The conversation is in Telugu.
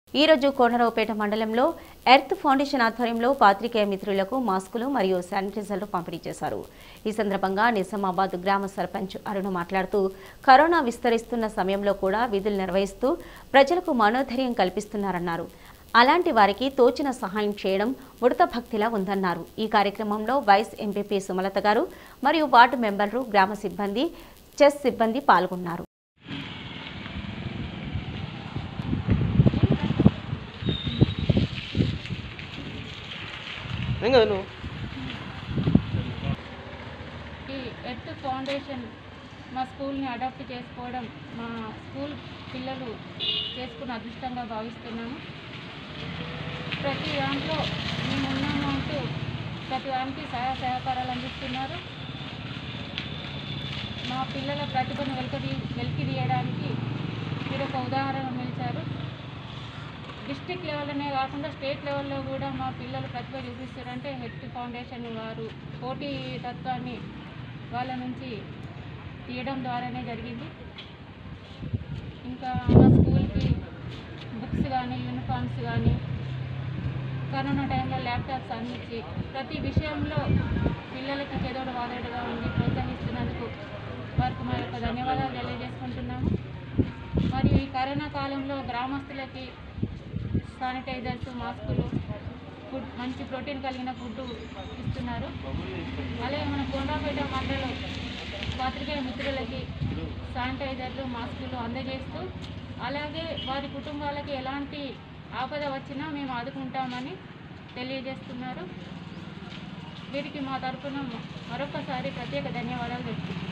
ఈ రోజు కోనరావుపేట మండలంలో ఎర్త్ ఫౌండేషన్ ఆధ్వర్యంలో పాత్రికేయ మిత్రులకు మాస్కులు మరియు శానిటైజర్లు పంపిణీ చేశారు ఈ సందర్భంగా నిజామాబాద్ గ్రామ సర్పంచ్ అరుణ మాట్లాడుతూ కరోనా విస్తరిస్తున్న సమయంలో కూడా విధులు నిర్వహిస్తూ ప్రజలకు మనోధైర్యం కల్పిస్తున్నారన్నారు అలాంటి వారికి తోచిన సహాయం చేయడం ఉడత భక్తిలా ఉందన్నారు ఈ కార్యక్రమంలో వైస్ ఎంపీపీ సుమలత గారు మరియు వార్డు మెంబర్లు గ్రామ సిబ్బంది చెస్ సిబ్బంది పాల్గొన్నారు ఏం కదా నువ్వు ఈ ఎర్త్ ఫౌండేషన్ మా స్కూల్ని అడాప్ట్ చేసుకోవడం మా స్కూల్ పిల్లలు చేసుకున్న అదృష్టంగా భావిస్తున్నాము ప్రతి దాంట్లో మేము ఉన్నాము అంటూ ప్రతి దానికి సహాయ సహకారాలు అందిస్తున్నారు మా పిల్లల ప్రతిభను వెలికి వెలికి తీయడానికి మీరు ఒక ఉదాహరణ నిలిచారు డిస్టిక్ లెవెల్లోనే కాకుండా స్టేట్ లెవెల్లో కూడా మా పిల్లలు ప్రతిభ చూపిస్తారంటే హెడ్ ఫౌండేషన్ వారు పోటీ తత్వాన్ని వాళ్ళ నుంచి తీయడం ద్వారానే జరిగింది ఇంకా మా స్కూల్కి బుక్స్ కానీ యూనిఫామ్స్ కానీ కరోనా టైంలో ల్యాప్టాప్స్ అందించి ప్రతి విషయంలో పిల్లలకి చేదోడు వాదోడుగా ఉండి ప్రోత్సహిస్తున్నందుకు వారికి మా యొక్క ధన్యవాదాలు తెలియజేసుకుంటున్నాము మరియు ఈ కరోనా కాలంలో గ్రామస్తులకి శానిటైజర్స్ మాస్కులు ఫుడ్ మంచి ప్రోటీన్ కలిగిన ఫుడ్ ఇస్తున్నారు అలాగే మన కొండాపేట మండలం పాత్రికేయ మిత్రులకి శానిటైజర్లు మాస్కులు అందజేస్తూ అలాగే వారి కుటుంబాలకి ఎలాంటి ఆపద వచ్చినా మేము ఆదుకుంటామని తెలియజేస్తున్నారు వీరికి మా తరపున మరొకసారి ప్రత్యేక ధన్యవాదాలు తెలుపుతున్నాం